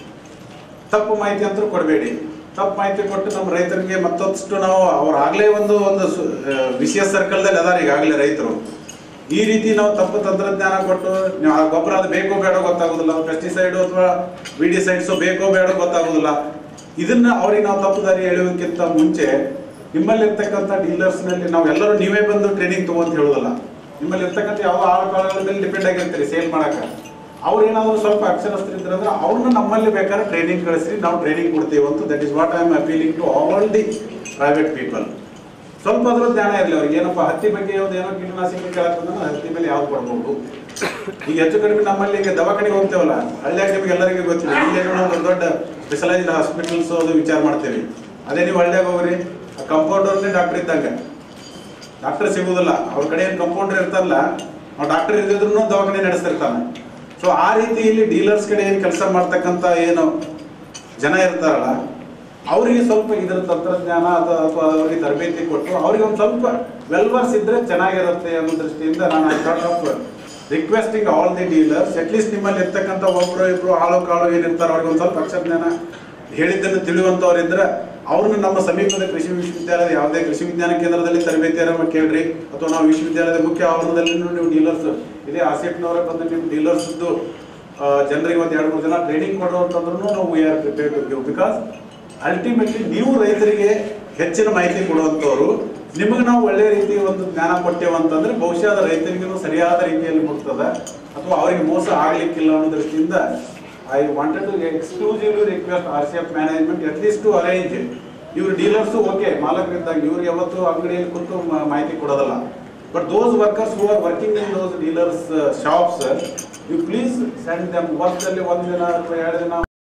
D: ತಪ್ಪು ಮಾಹಿತಿ ಅಂತೂ ಕೊಡಬೇಡಿ ತಪ್ಪು ಮಾಹಿತಿ ಕೊಟ್ಟು ನಮ್ಮ ರೈತರಿಗೆ ಮತ್ತಷ್ಟು ನಾವು ಅವ್ರು ಆಗ್ಲೇ ಒಂದು ಒಂದು ಸು- ಆ, ವಿಷಯ ಸರ್ಕಲ್ದಲ್ಲಿ ಅದಾರ ಈಗಾಗಲೇ ರೈತರು ಈ ರೀತಿ ನಾವು ತಪ್ಪು ತಂತ್ರಜ್ಞಾನ ಕೊಟ್ಟು ನೀವು ಆ ಗೊಬ್ಬರ ಅದು ಬೇಕೋ ಬೇಡೋ ಗೊತ್ತಾಗೋದಿಲ್ಲ ಪೆಸ್ಟಿಸೈಡ್ ಅಥವಾ ವಿಡಿಸೈಡ್ಸ್ ಬೇಕೋ ಬೇಡೋ ಗೊತ್ತಾಗೋದಿಲ್ಲ ಇದನ್ನ ಅವ್ರಿಗೆ ನಾವು ತಪ್ಪು ದಾರಿ ಎಳೆಯೋದಕ್ಕಿಂತ ಮುಂಚೆ ನಿಮ್ಮಲ್ಲಿ ಇರ್ತಕ್ಕಂಥ ಡೀಲರ್ಸ್ ನಲ್ಲಿ ನಾವು ಎಲ್ಲರೂ ನೀವೇ ಬಂದು ಟ್ರೈನಿಂಗ್ ತಗೊಂತ ಹೇಳೋದಿಲ್ಲ ನಿಮ್ಮಲ್ಲಿ ಇರ್ತಕ್ಕಂಥ ಯಾವ ಆಳುಗಳ ಮೇಲೆ ಡಿಪೆಂಡ್ ಆಗಿರ್ತೀರಿ ಸೇಲ್ ಮಾಡಕ ಅವ್ರು ಏನಾದ್ರು ಸ್ವಲ್ಪ ಅಕ್ಷರಸ್ಥರಿದ್ರೆ ಅಂದ್ರೆ ಅವ್ರನ್ನ ನಮ್ಮಲ್ಲಿ ಬೇಕಾದ್ರೆ ಟ್ರೈನಿಂಗ್ ಕಳಿಸ್ರಿ ನಾವು ಟ್ರೈನಿಂಗ್ ಕೊಡ್ತೀವಿ ಅಂತ that is what I am appealing to all the private people ಸ್ವಲ್ಪ ಅದ್ರ ಜ್ಞಾನ ಇರಲಿ ಅವ್ರಿಗೆ ಏನಪ್ಪ ಹತ್ತಿ ಬಗ್ಗೆ ಯಾವ್ದು ಏನೋ ಕೀಟನಾಶಕ ಕೇಳತ್ತಂದ್ರೆ ಹತ್ತಿ ಮೇಲೆ ಯಾವ್ದು ಕೊಡ್ಬೋದು ಈಗ ಹೆಚ್ಚು ಕಡಿಮೆ ನಮ್ಮಲ್ಲಿ ಈಗ ದವಾಖಾನೆಗೆ ಹೋಗ್ತೇವಲ್ಲ ಹಳ್ಳಿಯಾಗ ನಿಮ್ಗೆ ಎಲ್ಲರಿಗೂ ಗೊತ್ತಿಲ್ಲ ಇಲ್ಲಿ ಏನೋ ಒಂದು ದೊಡ್ಡ ಸ್ಪೆಷಲೈಸ್ಡ್ ಹಾಸ್ಪಿಟಲ್ಸ್ ಅದು ವಿಚಾರ ಮಾಡ್ತೇವೆ ಅದೇ ನೀವು ಹಳ್ಳಿಯಾಗ ಹೋಗ್ರಿ ಕಂಪೌಂಡರ್ನೇ ಡಾಕ್ಟರ್ ಇದ್ದಂಗೆ ಡಾಕ್ಟರ್ ಸಿಗುವುದಿಲ್ಲ ಅವ್ರ ಕಡೆ ಏನು ಕಂಪೌಂಡರ್ ಇರ್ತಾರಲ್ಲ ಅವ್ನು ಡಾಕ್ಟರ್ ಇದ್ದಿದ್ರು ದವಾಖಾನೆ ನಡೆಸ್ತಿರ್ತಾನೆ ಸೊ ಆ ರೀತಿ ಇಲ್ಲಿ ಡೀಲರ್ಸ್ ಕಡೆ ಏನು ಕೆಲಸ ಮಾಡ್ತಕ್ಕಂಥ ಏನು ಜನ ಇರ್ತಾರಲ್ಲ ಅವರಿಗೆ ಸ್ವಲ್ಪ ಇದರ ತಂತ್ರಜ್ಞಾನ ಅಥವಾ ಅಥವಾ ಅವರಿಗೆ ತರಬೇತಿ ಕೊಟ್ಟು ಅವರಿಗೆ ಒಂದು ಸ್ವಲ್ಪ ವೆಲ್ವರ್ಸ್ ಇದ್ರೆ ಚೆನ್ನಾಗಿರುತ್ತೆ ಅನ್ನೋ ದೃಷ್ಟಿಯಿಂದ ನಾನು I thought of requesting all the dealers at least ನಿಮ್ಮಲ್ಲಿ ಇರ್ತಕ್ಕಂಥ ಒಬ್ರು ಇಬ್ರು ಆಳು ಕಾಳು ಏನಿರ್ತಾರೆ ಅವ್ರಿಗೆ ಒಂದು ಸ್ವಲ್ಪ ಅಕ್ಷರ ಜ್ಞಾನ ಹೇಳಿದ್ದನ್ನು ತಿಳಿಯುವಂಥವ್ರು ಇದ್ರೆ ಅವ್ರನ್ನ ನಮ್ಮ ಸಮೀಪದ ಕೃಷಿ ವಿಶ್ವವಿದ್ಯಾಲಯದ ಯಾವುದೇ ಕೃಷಿ ವಿಜ್ಞಾನ ಕೇಂದ್ರದಲ್ಲಿ ತರಬೇತಿಯನ್ನು ಕೇಳ್ರಿ ಅಥವಾ ನಾವು ವಿಶ್ವವಿದ್ಯಾಲಯದ ಮುಖ್ಯ ಆವರಣದಲ್ಲಿ ನೀವು ಡೀಲರ್ಸ್ ಇದೇ ಆಸೆಟ್ನವರೇ ಬಂದು ನಿಮ್ಮ ಡೀಲರ್ಸ್ದು ಜನರಿಗೆ ಒಂದು ಎರಡು ಮೂರು ಜನ ಟ್ರೈನಿಂಗ್ ಕೊಡುವಂತಂದ್ರೂ ನಾವು we are prepare to give because ultimately ನೀವು ರೈತರಿಗೆ ಹೆಚ್ಚಿನ ಮಾಹಿತಿ ಕೊಡುವಂಥವ್ರು ನಿಮಗೆ ನಾವು ಒಳ್ಳೆ ರೀತಿ ಒಂದು ಜ್ಞಾನ ಕೊಟ್ಟೇವು ಅಂತಂದ್ರೆ ಬಹುಶಃ ಅದು ರೈತರಿಗೂ ಸರಿಯಾದ ರೀತಿಯಲ್ಲಿ ಮುಟ್ತದ ಅಥವಾ ಅವರಿಗೆ ಮೋಸ ಆಗ್ಲಿಕ್ಕಿಲ್ಲ ಅನ್ನೋ ದೃಷ್ಟಿಯಿಂದ I wanted to exclusively request R C F management at least to arrange ಇವ್ರು ಡೀಲರ್ಸು ಓಕೆ ಮಾಲಕರಿದ್ದಾಗ ಇವ್ರು ಯಾವತ್ತು ಅಂಗಡಿಯಲ್ಲಿ ಕುಂತು ಮ- ಮಾಹಿತಿ ಕೊಡೋದಲ್ಲ but those workers who are working in those dealers shops you please send them ವರ್ಷದಲ್ಲಿ ಒಂದು ದಿನ ಅಥವಾ ಎರಡು ದಿನ